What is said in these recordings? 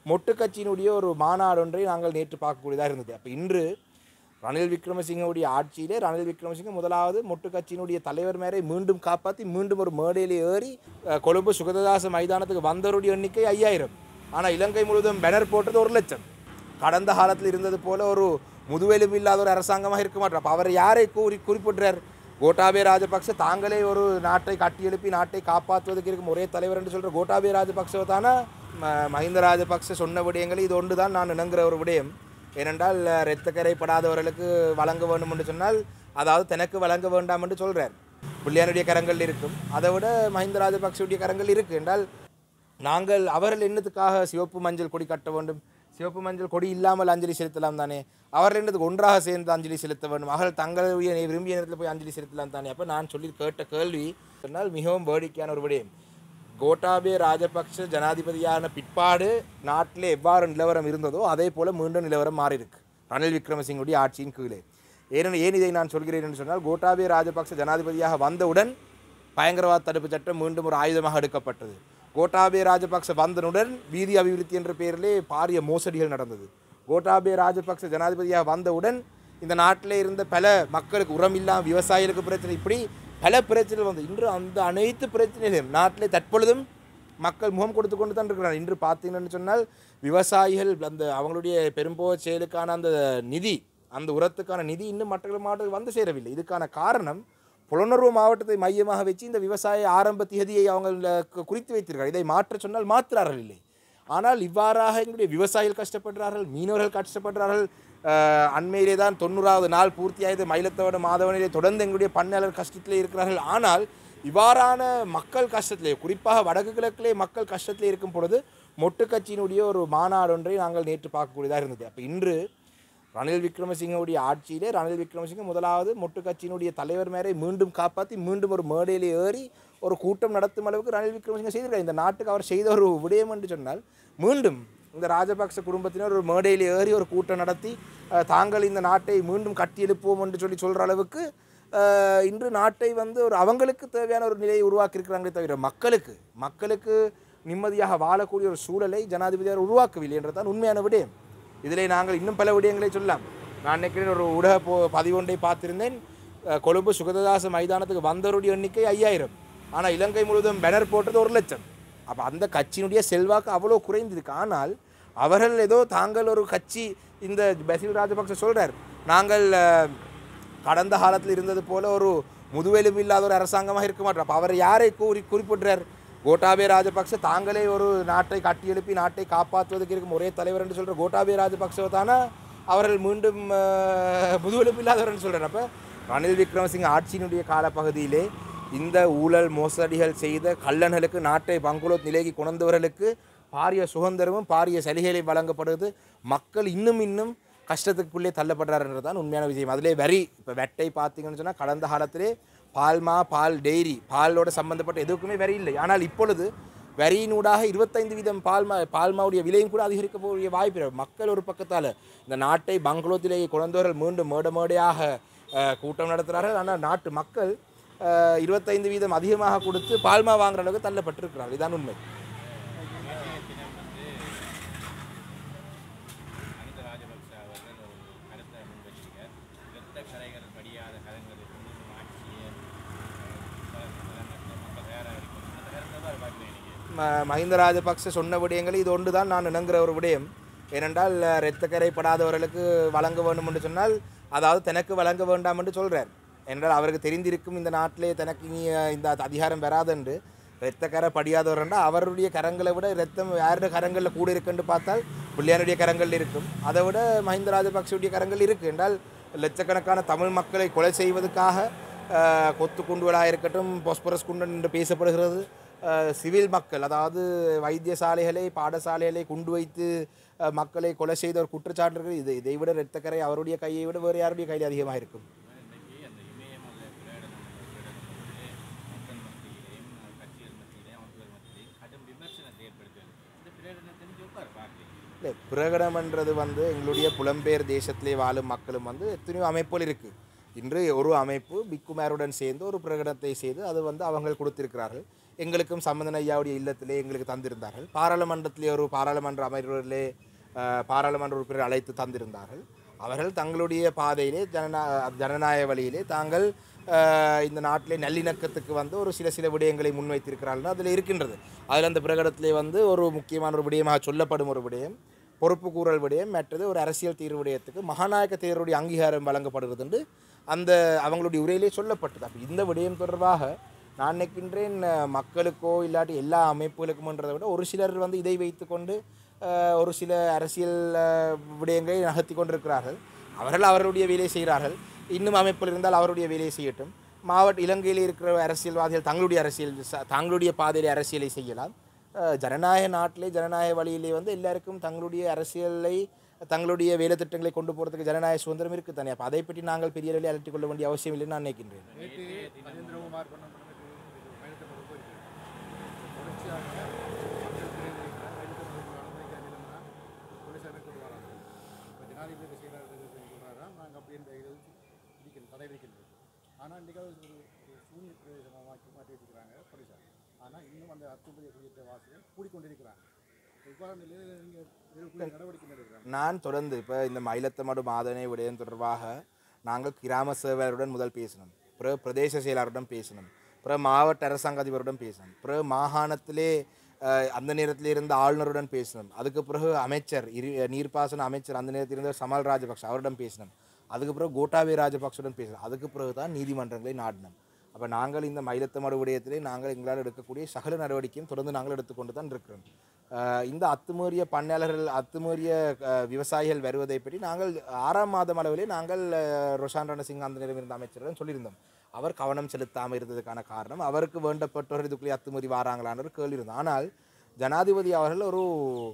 மொட்டு கட்சியினுடைய ஒரு மாநாடு ஒன்றை நாங்கள் நேற்று பார்க்கக்கூடியதாக இருந்தது அப்போ இன்று ரணில் விக்ரமசிங்கவுடைய ஆட்சியிலே ரணில் விக்ரமசிங்க முதலாவது மொட்டு கட்சியினுடைய தலைவர் மேரை மீண்டும் காப்பாற்றி மீண்டும் ஒரு மேடையில் ஏறி அஹ், கொழும்பு சுகததாச மைதானத்துக்கு வந்தவருடைய எண்ணிக்கை ஐயாயிரம் ஆனால் இலங்கை முழுவதும் பேனர் போட்டது ஒரு லட்சம் கடந்த காலத்தில் இருந்தது போல ஒரு முதுவெலும்பு இல்லாத ஒரு அரசாங்கமாக இருக்க மாட்டார் அப்போ அவர் யாரை கூறி குறிப்பிடுறார் கோட்டாபே ராஜபக்ச தாங்களே ஒரு நாட்டை கட்டியெழுப்பி நாட்டை காப்பாற்றுவதற்கு இருக்கும் ஒரே தலைவர் என்று சொல்கிற கோட்டாபே ராஜபக்சவை தானே ம- மஹிந்த ராஜபக்ச சொன்ன விடயங்கள் இது ஒன்று தான் நான் நினைங்கிற ஒரு விடயம் ஏனென்றால் இரத்தக்கரை படாதவர்களுக்கு வழங்க வேண்டும் என்று சொன்னால் அதாவது தனக்கு வழங்க வேண்டாம் என்று சொல்கிறார் பிள்ளையானுடைய கரங்கள் இருக்கும் அதை விட மஹிந்த ராஜபக்சவுடைய கரங்கள் இருக்கு என்றால் நாங்கள் அவர்கள் என்னத்துக்காக சிவப்பு மஞ்சள் கொடி கட்ட வேண்டும் சிவப்பு மஞ்சள் கொடி இல்லாமல் அஞ்சலி செலுத்தலாம் தானே அவர்கள் என்னதுக்கு ஒன்றாக சேர்ந்து அஞ்சலி செலுத்த வேண்டும் அவர்கள் தங்களுடைய விரும்பிய நேரத்தில் போய் அஞ்சலி செலுத்தலாம் தானே அப்போ நான் சொல்லி கேட்ட கேள்வி சொன்னால் மிகவும் வேடிக்கையான ஒரு விடயம் கோட்டாபே ராஜபக்ஷ ஜனாதிபதியான பிற்பாடு நாட்டில் எவ்வாறு நிலவரம் இருந்ததோ அதே போல மீண்டும் நிலவரம் மாறியிருக்கு ரணில் விக்ரமசிங்குடைய ஆட்சியின் கீழே ஏனென ஏன் இதை நான் சொல்கிறேன் என்று சொன்னால் கோட்டாபே ராஜபக்ஷ ஜனாதிபதியாக வந்தவுடன் பயங்கரவாத தடுப்பு சட்டம் மீண்டும் ஒரு ஆயுதமாக எடுக்கப்பட்டது கோட்டாபே ராஜபக்ச வந்தனுடன் வீதி அபிவிருத்தி என்ற பெயரிலே பாரிய மோசடிகள் நடந்தது கோட்டாபே ராஜபக்ச ஜனாதிபதியாக வந்தவுடன் இந்த நாட்டில் இருந்த பல மக்களுக்கு உரம் இல்லாமல் விவசாயிகளுக்கு பிரச்சனை இப்படி பல பிரச்சனைகள் வந்து இன்று அந்த அனைத்து பிரச்சனைகளையும் நாட்டிலே தற்பொழுதும் மக்கள் முகம் கொடுத்து கொண்டு தான் இருக்கிறார் இன்று பார்த்தீங்கன்னு சொன்னால் விவசாயிகள் அந்த அவங்களுடைய பெரும்போக செயலுக்கான அந்த நிதி அந்த உரத்துக்கான நிதி இன்னும் மற்ற மாவட்டத்தில் வந்து சேரவில்லை இதுக்கான காரணம் புலனர்வு மாவட்டத்தை மையமாக வச்சு இந்த விவசாய ஆரம்ப திகதியை அவங்க கு- குறித்து வைத்திருக்கிறார் இதை மாற்ற சொன்னால் மாற்றுறார்கள் இல்லை ஆனால் இவ்வாறாக எங்களுடைய விவசாயிகள் கஷ்டப்படுறார்கள் மீனவர்கள் கஷ்டப்படுறார்கள் அஹ், அண்மையிலே தான் தொண்ணூறாவது நாள் பூர்த்தியாயது மயிலத்தோட மாதவனிலே தொடர்ந்து எங்களுடைய பண்ணையாளர் கஷ்டத்திலே இருக்கிறார்கள் ஆனால் இவ்வாறான மக்கள் கஷ்டத்திலே குறிப்பாக வடக்கு கிழக்கிலே மக்கள் கஷ்டத்திலே இருக்கும் பொழுது மொட்டு கட்சியினுடைய ஒரு மாநாடு ஒன்றை நாங்கள் நேற்று பார்க்கக்கூடியதாக இருந்தது அப்போ இன்று ரணில் விக்ரமசிங்கவுடைய ஆட்சியிலே ரணில் விக்ரமசிங்க முதலாவது மொட்டு கட்சியினுடைய தலைவர் மேரை மீண்டும் காப்பாற்றி மீண்டும் ஒரு மேடையில் ஏறி ஒரு கூட்டம் நடத்தும் அளவுக்கு ரணில் விக்ரமசிங்க செய்திருக்கார் இந்த நாட்டுக்கு அவர் செய்த ஒரு விடயம் என்று சொன்னால் மீண்டும் இந்த ராஜபக்ச குடும்பத்தினர் ஒரு மேடையில் ஏறி ஒரு கூட்டம் நடத்தி அஹ், தாங்கள் இந்த நாட்டை மீண்டும் கட்டியெழுப்புவோம் என்று சொல்லி சொல்கிற அளவுக்கு அஹ், இன்று நாட்டை வந்து ஒரு அவங்களுக்கு தேவையான ஒரு நிலையை உருவாக்கி இருக்கிறாங்களே தவிர மக்களுக்கு மக்களுக்கு நிம்மதியாக வாழக்கூடிய ஒரு சூழலை ஜனாதிபதியார் உருவாக்கவில்லை என்றதான் உண்மையான விடயம் இதிலே நாங்கள் இன்னும் பல விடயங்களை சொல்லலாம் நான் நினைக்கிறேன் ஒரு ஊடக போ பதிவொன்றை பார்த்திருந்தேன் அஹ், கொழும்பு சுகததாச மைதானத்துக்கு வந்தவருடைய எண்ணிக்கை ஐயாயிரம் ஆனால் இலங்கை முழுவதும் பேனர் போட்டது ஒரு லட்சம் அப்போ அந்த கட்சியினுடைய செல்வாக்கு அவ்வளோ குறைந்திருக்கு ஆனால் அவர்கள் ஏதோ தாங்கள் ஒரு கட்சி இந்த பசில் ராஜபக்ச சொல்றார் நாங்கள் அஹ், கடந்த காலத்தில் இருந்தது போல ஒரு முதுவெலும்பு இல்லாத ஒரு அரசாங்கமாக இருக்க மாட்டோம் அப்போ அவர் யாரை கூறி குறிப்பிடுறார் கோட்டாபே ராஜபக்ச தாங்களே ஒரு நாட்டை கட்டியெழுப்பி நாட்டை காப்பாற்றுவதற்கு இருக்கும் ஒரே தலைவர் என்று சொல்கிற கோட்டாபே ராஜபக்சவை தானே அவர்கள் மீண்டும் அஹ், முதுவெலும்பு இல்லாதவர் சொல்கிறார் அப்போ ரணில் விக்ரமசிங்க ஆட்சியினுடைய காலப்பகுதியிலே இந்த ஊழல் மோசடிகள் செய்த கள்ளன்களுக்கு நாட்டை பங்குலோத் நிலைக்கு கொண்டவர்களுக்கு பாரிய சுதந்திரமும் பாரிய சலுகைகளை வழங்கப்படுது மக்கள் இன்னும் இன்னும் கஷ்டத்துக்குள்ளே தள்ளப்படுறாருன்றது தான் உண்மையான விஷயம் அதிலே வரி இப்போ வெட்டை பார்த்தீங்கன்னு சொன்னால் கடந்த காலத்திலே பால்மா பால் டெய்ரி பாலோட சம்பந்தப்பட்ட எதுக்குமே வரி இல்லை ஆனால் இப்பொழுது வரியினூடாக இருபத்தைந்து வீதம் பால்மா பால்மாவுடைய விலையும் கூட அதிகரிக்க போகிற வாய்ப்பு இருக்கு. மக்கள் ஒரு பக்கத்தால் இந்த நாட்டை பங்களோத்திலேயே குழந்தவர்கள் மீண்டும் மேட மேடையாக அஹ், கூட்டம் நடத்துகிறார்கள் ஆனால் நாட்டு மக்கள் அஹ், இருபத்தைந்து வீதம் அதிகமாக கொடுத்து பால்மா வாங்குற அளவுக்கு தள்ளப்பட்டிருக்கிறார்கள் இதான் உண்மை அனித ராஜபக்ச அவர்கள் ஒரு கருத்தை முன்வச்சிருக்க இரத்த கரைகள் படியாத கரங்களுக்கு மீண்டும் ஆட்சியை மக்கள் தயாராக இருக்கும் அந்த கருத்தை தான் பார்க்குறேன் நீங்கள் ம- மஹிந்த ராஜபக்ச சொன்ன விடயங்கள் இது ஒன்று தான் நான் நினைங்கிற ஒரு விடயம் ஏனென்றால் அஹ், இரத்தக்கரை படாதவர்களுக்கு வழங்க வேண்டும் என்று சொன்னால் அதாவது தனக்கு வழங்க வேண்டாம் என்று சொல்கிறார் என்றால் அவருக்கு தெரிந்திருக்கும் இந்த நாட்டிலே தனக்கு இனி அஹ், இந்த அதிகாரம் வராதென்று இரத்தக்கரை படியாதவர் என்றால் அவருடைய கரங்களை விட இரத்தம் யாருடைய கரங்களில் கூட இருக்குன்னு பார்த்தால் பிள்ளையாருடைய கரங்கள் இருக்கும் அதை விட மஹிந்த ராஜபக்சவுடைய கரங்கள் இருக்கு என்றால் லட்சக்கணக்கான தமிழ் மக்களை கொலை செய்வதற்காக அஹ், கொத்து குண்டுகளாக இருக்கட்டும் பொஸ்பரஸ் குண்டன் என்று பேசப்படுகிறது அஹ், சிவில் மக்கள் அதாவது வைத்தியசாலைகளை பாடசாலைகளை குண்டு வைத்து அஹ், மக்களை கொலை செய்த ஒரு குற்றச்சாட்டுகள் இது இதை விட இரத்தக்கரை அவருடைய கையை விட வேறு யாருடைய கையில் அதிகமாக இருக்கும் இன்றைக்கு அந்த இமயமலை பிரகடனம் பிரகடனம் வந்து மக்கள் மத்தியிலேயும் கட்சிகள் மத்தியிலேயும் அவர்கள் மத்தியிலேயும் கடும் விமர்சனத்தை ஏற்படுத்துவது இந்த பிரகடனத்தை நீங்கள் எவ்வாறு பார்க்குறீங்க இல்லை பிரகடனம்ன்றது வந்து எங்களுடைய புலம்பெயர் தேசத்திலே வாழும் மக்களும் வந்து எத்தனையோ அமைப்புகள் இருக்குது இன்று ஒரு அமைப்பு பிக்குமாருடன் சேர்ந்து ஒரு பிரகடனத்தை செய்து அது வந்து அவங்க கொடுத்திருக்கிறார்கள் எங்களுக்கும் சம்பந்தன் ஐயாவுடைய இல்லத்திலே எங்களுக்கு தந்திருந்தார்கள் பாராளுமன்றத்திலே ஒரு பாராளுமன்ற அமைச்சர்களே அஹ், பாராளுமன்ற உறுப்பினர் அழைத்து தந்திருந்தார்கள் அவர்கள் தங்களுடைய பாதையிலே ஜனநா ஜனநாயக வழியிலே தாங்கள் அஹ், இந்த நாட்டிலே நல்லிணக்கத்துக்கு வந்து ஒரு சில சில விடயங்களை முன்வைத்திருக்கிறார்கள் அதில் இருக்கின்றது அதில் அந்த பிரகடனத்திலே வந்து ஒரு முக்கியமான ஒரு விடயமாக சொல்லப்படும் ஒரு விடயம் பொறுப்பு கூறல் விடயம் மற்றது ஒரு அரசியல் தீர்வு விடயத்துக்கு மகாநாயக தேர்வுடைய அங்கீகாரம் வழங்கப்படுகிறது என்று அந்த அவங்களுடைய உரையிலே சொல்லப்பட்டது அப்போ இந்த விடயம் தொடர்பாக நான் நினைக்கின்றேன் அஹ், மக்களுக்கோ இல்லாட்டி எல்லா அமைப்புகளுக்கும்ன்றதை விட ஒரு சிலர் வந்து இதை வைத்துக்கொண்டு அஹ், ஒரு சில அரசியல் அஹ், விடயங்களை நகர்த்தி கொண்டிருக்கிறார்கள் அவர்கள் அவர்களுடைய வேலையை செய்கிறார்கள் இன்னும் அமைப்பில் இருந்தால் அவருடைய வேலையை செய்யட்டும் மாவட்ட இலங்கையில் இருக்கிற அரசியல்வாதிகள் தங்களுடைய அரசியல் ச- தங்களுடைய பாதையிலே அரசியலை செய்யலாம் அஹ், ஜனநாயக நாட்டிலே ஜனநாயக வழியிலே வந்து எல்லாருக்கும் தங்களுடைய அரசியலை தங்களுடைய வேலை திட்டங்களை கொண்டு போகிறதுக்கு ஜனநாயக சுதந்திரம் இருக்குது தானே அப்போ அதை பற்றி நாங்கள் பெரிய அளவில் அலட்டிக் கொள்ள வேண்டிய அவசியம் இல்லைன்னு நான் நினைக்கின்றேன் நேற்று கஜேந்திரகுமார் பண்ண பயணத்தை பொறுப்பு தொடர்ச்சியாக போலீஸார் கொண்டு வராங்க இப்போ ஜனாதிபதி செயலாளர் சொல்கிறாராம் நாங்கள் அப்படி இந்த இது விதிக்கணும் தடை விதிக்கின்றது ஆனால் இன்றைக்கி அது ஒரு ஒரு சூன்ய பிரதேசமாக மாற்றி மாற்றி வச்சுக்கிறாங்க போலீஸார் ஆனால் இன்னும் அந்த அத்துப்பதிய குறித்த வாசிகள் கூடிக்கொண்டிருக்கிறாங்க இவ்வாறு நிலையில் நீங்கள் இதற்குரிய நடவடிக்கை எடுக்கிறாங்க நான் தொடர்ந்து இப்போ இந்த மயிலத்தமடு மாதனை விடயம் தொடர்பாக நாங்கள் கிராம சேவகருடன் முதல் பேசினோம் பிறகு பிரதேச செயலாளருடன் பேசினோம் பிறகு மாவட்ட அரசாங்க அதிபருடன் பேசினோம் பிறகு மாகாணத்திலே அஹ், அந்த நேரத்தில் இருந்த ஆளுநருடன் பேசினோம் அதுக்கு பிறகு அமைச்சர் இரு நீர்ப்பாசன அமைச்சர் அந்த நேரத்தில் இருந்த சமல் ராஜபக்ஷ அவரிடம் பேசினோம் அதுக்கு பிறகு கோட்டாபய ராஜபக்ஷுடன் பேசினோம் அதுக்கு பிறகு தான் நீதிமன்றங்களை நாடினோம் அப்போ நாங்கள் இந்த மயிலத்தமடு விடயத்திலே நாங்கள் எங்களால் எடுக்கக்கூடிய சகல நடவடிக்கையும் தொடர்ந்து நாங்கள் எடுத்துக்கொண்டு தான் இருக்கிறோம் அஹ் இந்த அத்துமீறிய பண்ணையாளர்கள் அத்துமீறிய அஹ், விவசாயிகள் வருவதை பற்றி நாங்கள் ஆறாம் மாதம் அளவிலே நாங்கள் அஹ், ரொஷான் ரணசிங் அந்த நேரம் இருந்த அமைச்சரிடம் சொல்லியிருந்தோம் அவர் கவனம் செலுத்தாமல் இருந்ததுக்கான காரணம் அவருக்கு வேண்டப்பட்டவர் இதுக்குள்ளே அத்துமீறி வாராங்களான்னு ஒரு கேள்வி இருந்தது ஆனால் ஜனாதிபதி அவர்கள் ஒரு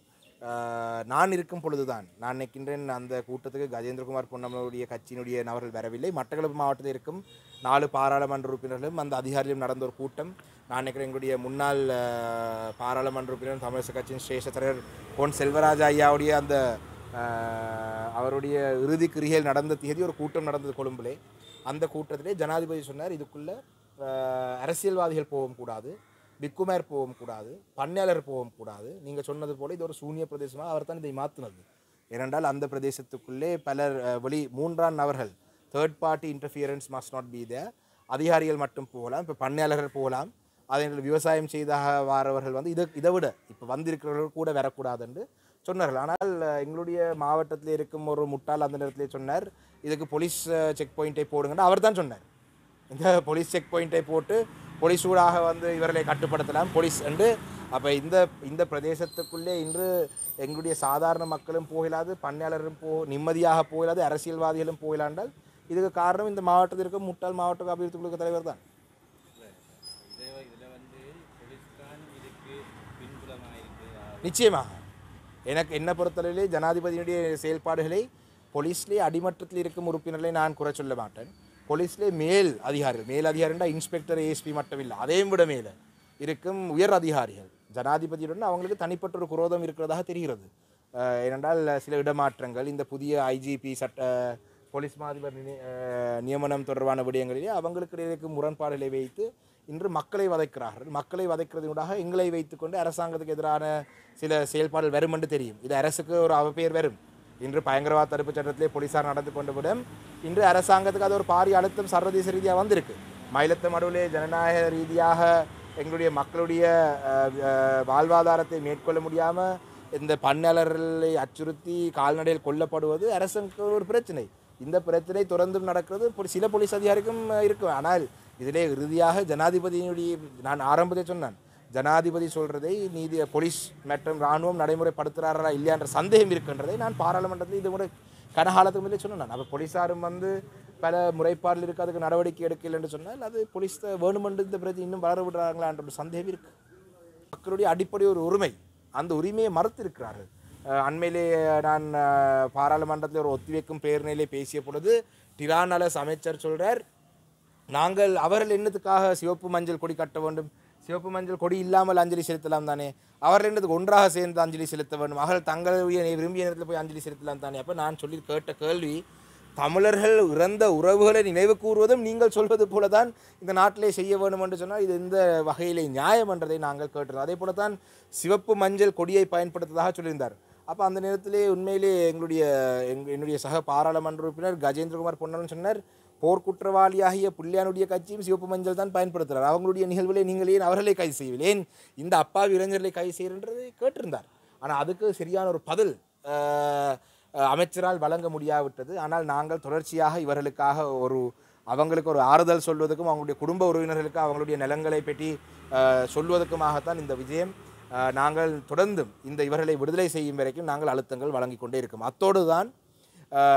அஹ், நான் இருக்கும் பொழுதுதான் நான் நினைக்கின்றேன் அந்த கூட்டத்துக்கு கஜேந்திரகுமார் பொன்னம்மனுடைய கட்சியினுடைய நபர்கள் வரவில்லை மட்டக்களப்பு மாவட்டத்தில் இருக்கும் நாலு பாராளுமன்ற உறுப்பினர்களும் அந்த அதிகாரிகளும் நடந்த ஒரு கூட்டம் நான் நினைக்கிறேன் எங்களுடைய முன்னாள் அஹ், பாராளுமன்ற உறுப்பினர் தமிழக கட்சியின் சிரேஷ்ட தலைவர் பொன் செல்வராஜ் ஐயாவுடைய அந்த அஹ், அவருடைய இறுதி கிரிகையில் நடந்த தேதி ஒரு கூட்டம் நடந்தது கொழும்பிலே அந்த கூட்டத்திலே ஜனாதிபதி சொன்னார் இதுக்குள்ள அஹ், அரசியல்வாதிகள் போகவும் கூடாது பிக்குமேர் போகவும் கூடாது பண்ணையாளர் போகவும் கூடாது நீங்கள் சொன்னது போல இது ஒரு சூனிய பிரதேசமாக அவர் தான் இதை மாற்றினது ஏனென்றால் அந்த பிரதேசத்துக்குள்ளே பலர் அஹ், வெளி மூன்றாம் நபர்கள் third party interference must not be there அதிகாரிகள் மட்டும் போகலாம் இப்போ பண்ணையாளர்கள் போகலாம் அதே நேரத்தில் விவசாயம் செய்தாக வாரவர்கள் வந்து இதை இதை விட இப்போ வந்திருக்கிறவர்கள் கூட வரக்கூடாது என்று சொன்னார்கள் ஆனால் அஹ், எங்களுடைய மாவட்டத்தில் இருக்கும் ஒரு முட்டாள் அந்த நேரத்திலே சொன்னார் இதுக்கு போலீஸ் செக் பாயிண்ட்டை போடுங்கன்னு அவர் தான் சொன்னார் இந்த போலீஸ் செக் பாயிண்ட்டை போட்டு போலீஸ் ஊடாக வந்து இவர்களை கட்டுப்படுத்தலாம் போலீஸ் என்று அப்போ இந்த இந்த பிரதேசத்துக்குள்ளே இன்று எங்களுடைய சாதாரண மக்களும் போகலாது பண்ணையாளரும் போ நிம்மதியாக போகலாது அரசியல்வாதிகளும் போகலாண்டால் இதுக்கு காரணம் இந்த மாவட்டத்தில் இருக்கும் முட்டாள் மாவட்ட அபிவிருத்தி குழு தலைவர் தான் இதை இதில் வந்து போலீஸ் தான் இதுக்கு பின்புலமாக இருக்குது நிச்சயமாக எனக்கு என்ன பொறுத்தளவிலே ஜனாதிபதியினுடைய செயல்பாடுகளை போலீஸ்லேயே அடிமட்டத்தில் இருக்கும் உறுப்பினர்களை நான் குறை சொல்ல மாட்டேன் போலீஸ்லேயே மேல் அதிகாரிகள் மேல் அதிகாரிண்டா இன்ஸ்பெக்டர் ஏஎஸ்பி மட்டும் இல்லை அதையும் விட மேலே இருக்கும் உயர் அதிகாரிகள் ஜனாதிபதியுடன் அவங்களுக்கு தனிப்பட்ட ஒரு குரோதம் இருக்கிறதாக தெரிகிறது அஹ் ஏனென்றால் சில இடமாற்றங்கள் இந்த புதிய ஐஜிபி சட்ட போலீஸ் மாதிபர் நினை- அஹ் நியமனம் தொடர்பான விடயங்களிலே அவங்களுக்கு இடையே இருக்கும் முரண்பாடுகளை வைத்து இன்று மக்களை வதைக்கிறார்கள் மக்களை வதைக்கிறதுனூடாக எங்களை வைத்துக்கொண்டு அரசாங்கத்துக்கு எதிரான சில செயல்பாடுகள் வரும் என்று தெரியும் இது அரசுக்கு ஒரு அவப்பெயர் வரும் இன்று பயங்கரவாத தடுப்பு சட்டத்திலே போலீசார் நடந்து கொண்ட விடம் இன்று அரசாங்கத்துக்கு அது ஒரு பாரிய அழுத்தம் சர்வதேச ரீதியாக வந்திருக்கு மயிலத்து மடுவிலே ஜனநாயக ரீதியாக எங்களுடைய மக்களுடைய அஹ், அஹ், வாழ்வாதாரத்தை மேற்கொள்ள முடியாமல் இந்த பண்ணையாளர்களை அச்சுறுத்தி கால்நடையில் கொல்லப்படுவது அரசுக்கு ஒரு பிரச்சனை இந்த பிரச்சனை தொடர்ந்தும் நடக்கிறது ஒரு சில போலீஸ் அதிகாரிக்கும் அஹ், இருக்கும் ஆனால் இதிலே இறுதியாக ஜனாதிபதியினுடைய நான் ஆரம்பத்தில் சொன்னேன் ஜனாதிபதி சொல்றதை நீதி போலீஸ் மற்றும் இராணுவம் நடைமுறைப்படுத்துகிறாரா இல்லையா என்ற சந்தேகம் இருக்கின்றதை நான் பாராளுமன்றத்தில் இது முறை கனகாலத்துக்கு முதலே சொன்னேன் நான் அப்போ போலீஸாரும் வந்து பல முறைப்பாடில் இருக்கு அதுக்கு நடவடிக்கை எடுக்கல என்று சொன்னால் அது போலீஸ் வேணுமென்று இந்த பிரச்சனை இன்னும் வளர விடுறாங்களான்ற ஒரு சந்தேகம் இருக்கு மக்களுடைய அடிப்படை ஒரு உரிமை அந்த உரிமையை மறுத்திருக்கிறார்கள் அஹ் அண்மையிலே நான் அஹ், பாராளுமன்றத்தில் ஒரு ஒத்திவைக்கும் பிரேரணையிலே பேசிய பொழுது டிரானலஸ் அமைச்சர் சொல்றார் நாங்கள் அவர்கள் என்னத்துக்காக சிவப்பு மஞ்சள் கொடி கட்ட வேண்டும் சிவப்பு மஞ்சள் கொடி இல்லாமல் அஞ்சலி செலுத்தலாம் தானே அவர்கள் என்னத்துக்கு ஒன்றாக சேர்ந்து அஞ்சலி செலுத்த வேண்டும் அவர்கள் தங்களுடைய விரும்பிய நேரத்தில் போய் அஞ்சலி செலுத்தலாம் தானே அப்போ நான் சொல்லி கேட்ட கேள்வி தமிழர்கள் இறந்த உறவுகளை நினைவு கூறுவதும் நீங்கள் சொல்வது போல தான் இந்த நாட்டிலே செய்ய வேண்டும் என்று சொன்னால் இது எந்த வகையிலே நியாயம் என்றதை நாங்கள் கேட்டிருந்தோம் அதே போல தான் சிவப்பு மஞ்சள் கொடியை பயன்படுத்துவதாக சொல்லியிருந்தார் அப்போ அந்த நேரத்திலே உண்மையிலே எங்களுடைய எங்க என்னுடைய சக பாராளுமன்ற உறுப்பினர் கஜேந்திரகுமார் பொன்னன் சொன்னார் போர்க்குற்றவாளியாகிய புள்ளியானுடைய கட்சியும் சிவப்பு மஞ்சள் தான் பயன்படுத்துகிறார் அவங்களுடைய நிகழ்வுகளை நீங்கள் ஏன் அவர்களை கைது செய்யவில்லை ஏன் இந்த அப்பாவி இளைஞர்களை கைது செய்கிறன்றது கேட்டிருந்தார் ஆனால் அதுக்கு சரியான ஒரு பதில் அஹ், அஹ், அமைச்சரால் வழங்க முடியாவிட்டது ஆனால் நாங்கள் தொடர்ச்சியாக இவர்களுக்காக ஒரு அவங்களுக்கு ஒரு ஆறுதல் சொல்வதற்கும் அவங்களுடைய குடும்ப உறவினர்களுக்கு அவங்களுடைய நிலங்களை பற்றி அஹ், சொல்வதற்குமாகத்தான் இந்த விஜயம் அஹ், நாங்கள் தொடர்ந்தும் இந்த இவர்களை விடுதலை செய்யும் வரைக்கும் நாங்கள் அழுத்தங்கள் வழங்கிக் கொண்டே இருக்கோம் அத்தோடு தான்